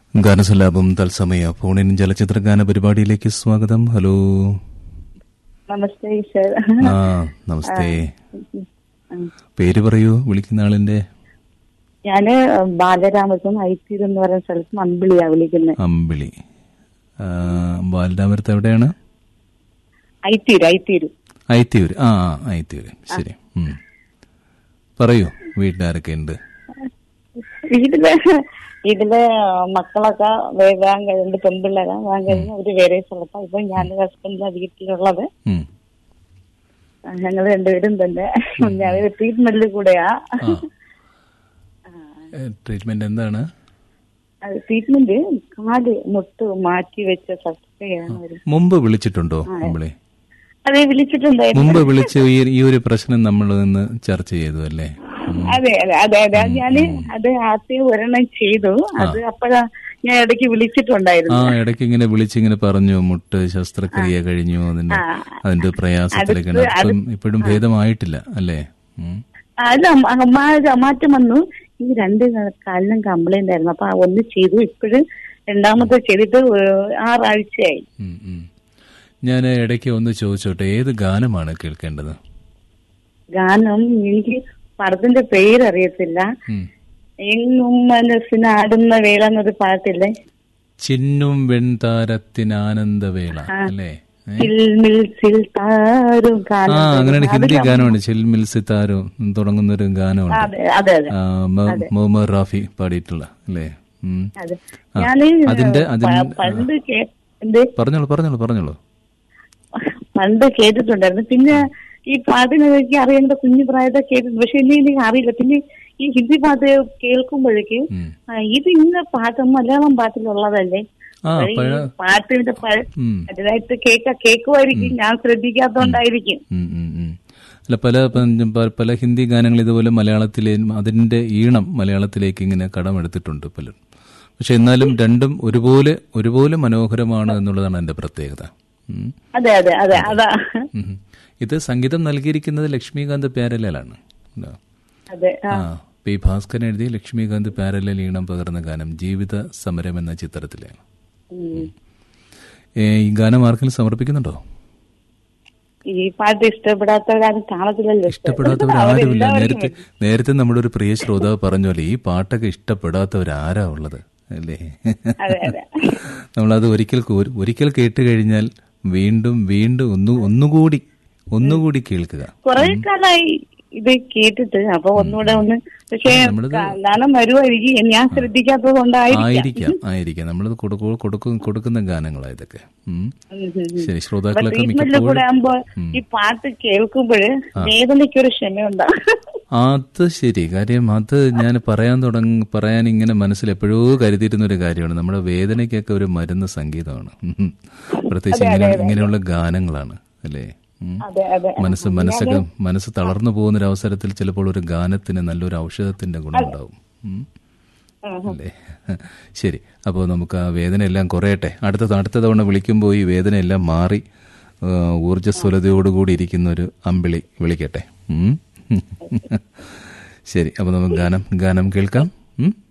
ഗാനസലാപം തത്സമയ ഫോണിൻ ചലച്ചിത്ര ഗാന പരിപാടിയിലേക്ക് സ്വാഗതം ഹലോ നമസ്തേ ഈശ്വർ ആ നമസ്തേ പേര് പറയൂ വിളിക്കുന്ന ആളിന്റെ ഞാന് ബാലരാമസം ഐത്തീർ എന്ന് പറയുന്ന സ്ഥലത്ത് അമ്പിളിയാ വിളിക്കുന്നത് അമ്പിളി ആ, ബാലരാമരത്ത് എവിടെയാണ് ഐത്തീര് ഐത്തീര് ഐത്തിയൂര് ആ ആ, ഐത്തിയൂര് ശരി ഉം. പറയൂ വീട്ടിലാരൊക്കെ ഉണ്ട് വീട്ടില് വീട്ടില് മക്കളൊക്കെ വേഗം കഴിഞ്ഞ് പെൺപിള്ളേരാ വേഗം കഴിഞ്ഞ് ഒരു വേറെ സ്ഥലത്താ ഇപ്പൊ ഞാൻ ഹസ്ബൻഡിന്റെ വീട്ടിലുള്ളത് ഉം. ഞങ്ങൾ രണ്ടുപേരും തന്നെ ഞാൻ ട്രീറ്റ്മെന്റിൽ കൂടെയാ ആ ഏ, ട്രീറ്റ്മെന്റ് എന്താണ് ട്രീറ്റ്മെന്റ് കാല് മുട്ട് മാറ്റി വെച്ച ശസ്ത്രയാണ് ഒരു മുമ്പ് വിളിച്ചിട്ടുണ്ടോ അമ്പിളി അതെ വിളിച്ചിട്ടുണ്ടായിരുന്നു മുമ്പ് വിളിച്ച് ഈ ഈ ഒരു പ്രശ്നം നമ്മൾ ഇന്ന് ചർച്ച ചെയ്തു അല്ലേ ഉം. അതെ അതെ അതെ അതെ ഞാന് അത് ആദ്യം ഒരെണ്ണം ചെയ്തു അത് അപ്പഴാ ഞാൻ ഇടയ്ക്ക് ആ വിളിച്ചിട്ടുണ്ടായിരുന്നു ഇടയ്ക്ക് ഇങ്ങനെ വിളിച്ചിങ്ങനെ പറഞ്ഞു മുട്ട് ശസ്ത്രക്രിയ കഴിഞ്ഞു അതിന്റെ ആ. അതിന്റെ പ്രയാസത്തിലൊക്കെ അടുത്ത് ഇപ്പം ഇപ്പോഴും ഭേദമായിട്ടില്ല അല്ലേ ഉം. അല്ല മ- മാ- മാറ്റം വന്നു ഈ രണ്ട് കാലിനും കംപ്ലൈന്റ് ആയിരുന്നു അപ്പൊ ഒന്ന് ചെയ്തു ഇപ്പോഴും രണ്ടാമത്തെ ചെയ്തിട്ട് ഒരു ആറാഴ്ചയായി ഉം, ഉം. ഞാൻ ഇടയ്ക്ക് ഒന്ന് ചോദിച്ചോട്ടെ ഏത് ഗാനമാണ് കേൾക്കേണ്ടത് ഗാനം എനിക്ക് പടത്തിന്റെ പേരറിയത്തില്ല ഉം. എങ്ങും മനസ്സിനാടുന്ന വേള എന്നൊരു പാട്ടില്ലേ ചിന്നും വെൺതാരത്തിനാനന്ദവേള അല്ലേ ഏ? ചിൽമിൽ ചിൽ താരും ആ കാലം അങ്ങനെയാണ് ഹിന്ദി ഗാനമുണ്ട് ചിൽമിൽ സിത്താരോ തുടങ്ങുന്ന ഒരു ഗാനമുണ്ട് അതെ അതെ അതെ ആ, മ- മുഹമ്മദ് റാഫി പാടിയിട്ടുള്ള അല്ലേ ഉം. അതെ ആ, ഞാന് അതിന്റെ- അതിന്റെ- പ- പണ്ട് കേ- എന്ത് പറഞ്ഞോളൂ പറഞ്ഞോളൂ പറഞ്ഞോളൂ പണ്ട് കേട്ടിട്ടുണ്ടായിരുന്നു പിന്നെ ഈ പാട്ടിനെ എനിക്ക് അറിയേണ്ട കുഞ്ഞു പ്രായത്തെ കേട്ടിട്ടുണ്ട് പക്ഷെ ഇനി എനിക്ക് അറിയില്ല പിന്നെ ഈ ഹിന്ദി പാട്ട് കേൾക്കുമ്പോഴേക്കും ഉം. ആ, ഇത് ഇന്ന പാട്ട് മലയാളം പാട്ടിലുള്ളതല്ലേ ആ ഈ പഴ പാട്ടിന്റെ പഴ- ഉം. അതിനായിട്ട് കേക്ക കേൾക്കുമായിരിക്കും ഞാൻ ശ്രദ്ധിക്കാത്തോണ്ടായിരിക്കും ഉം, ഉം, ഉം. അല്ല പല പ- പ- പല ഹിന്ദി ഗാനങ്ങൾ ഇതുപോലെ മലയാളത്തിലെ അതിന്റെ ഈണം മലയാളത്തിലേക്ക് ഇങ്ങനെ കടമെടുത്തിട്ടുണ്ട് പലരും പക്ഷെ എന്നാലും രണ്ടും ഒരുപോലെ ഒരുപോലെ മനോഹരമാണ് എന്നുള്ളതാണ് എന്റെ പ്രത്യേകത ഉം. അതെ അതെ അതെ അതാ ഉം. ഇത് സംഗീതം നൽകിയിരിക്കുന്നത് ലക്ഷ്മികാന്ത് പ്യാരലാണ് ഉണ്ടോ? അതെ ആ. ആ പി ഭാസ്കരൻ എഴുതിയ ലക്ഷ്മികാന്ത് പ്യാരലൽ ഈണം പകർന്ന ഗാനം ജീവിത സമരം എന്ന ചിത്രത്തിലെ ഉം. ഏ, ഈ ഗാനം ആർക്കെങ്കിലും സമർപ്പിക്കുന്നുണ്ടോ ഈ പാട്ട് ഇഷ്ടപ്പെടാത്തവരാരും കാണത്തില്ലല്ലോ ഇഷ്ടപ്പെടാത്തവരാരുമില്ല നേരത്തെ നേരത്തെ നമ്മുടെ ഒരു പ്രിയ ശ്രോതാവ് പറഞ്ഞ പോലെ ഈ പാട്ടൊക്കെ ഇഷ്ടപ്പെടാത്തവരാരാ ഉള്ളത് അല്ലേ അതെ അതെ നമ്മളത് ഒരിക്കൽ കൂ- ഒരിക്കൽ കേട്ട് കഴിഞ്ഞാൽ വീണ്ടും വീണ്ടും ഒന്നു ഒന്നുകൂടി ഒന്നുകൂടി കേൾക്കുക കുറെ കാലായി ഇത് കേട്ടിട്ട് അപ്പൊ ഒന്നുകൂടെ ഒന്ന് പക്ഷേ നമ്മളിത് ഗാനം വരുമായിരിക്കും ഞാൻ ശ്രദ്ധിക്കാത്തത് കൊണ്ടായിരിക്കാം ആയിരിക്കാം ആയിരിക്കാം നമ്മളത് കൊടുക്കു- കൊടുക്കും കൊടുക്കുന്ന ഗാനങ്ങളാ ഇതൊക്കെ ഉം. ഉം, ഉം, ഉം. ശരി അപ്പൊ ശ്രോതാക്കളൊക്കെ ട്രീറ്റ്മെന്റിൽ മിക്കപ്പോഴും കൂടെ ആകുമ്പോ ഈ പാട്ട് കേൾക്കുമ്പോൾ വേദനയ്ക്കൊരു ക്ഷമയുണ്ടാവും അത് ശരി കാര്യം അത് ഞാൻ പറയാൻ തുടങ്ങി പറയാൻ ഇങ്ങനെ മനസ്സിൽ എപ്പോഴോ കരുതിയിരുന്ന ഒരു കാര്യമാണ് നമ്മുടെ വേദനയ്ക്കൊക്കെ ഒരു മരുന്ന് സംഗീതമാണ് ഉം. പ്രത്യേകിച്ച് ഇങ്ങനെ ഇങ്ങനെയുള്ള ഗാനങ്ങളാണ് അല്ലേ ഉം. അതെ അതെ മനസ്സ് മനസ്സൊക്കെ മനസ്സ് തളർന്നു പോകുന്ന ഒരു അവസരത്തിൽ ചിലപ്പോൾ ഒരു ഗാനത്തിന് നല്ലൊരു ഔഷധത്തിന്റെ ഗുണമുണ്ടാവും ഉം. അല്ലേ ശരി അപ്പോൾ നമുക്ക് ആ വേദന എല്ലാം കുറയട്ടെ അടുത്ത അടുത്ത തവണ വിളിക്കുമ്പോൾ ഈ വേദന എല്ലാം മാറി ആ, ഊർജ്ജസ്വലതയോടുകൂടി ഇരിക്കുന്ന ഒരു അമ്പിളി വിളിക്കട്ടെ ഉം. ശരി അപ്പോൾ നമുക്ക് ഗാനം ഗാനം കേൾക്കാം ഉം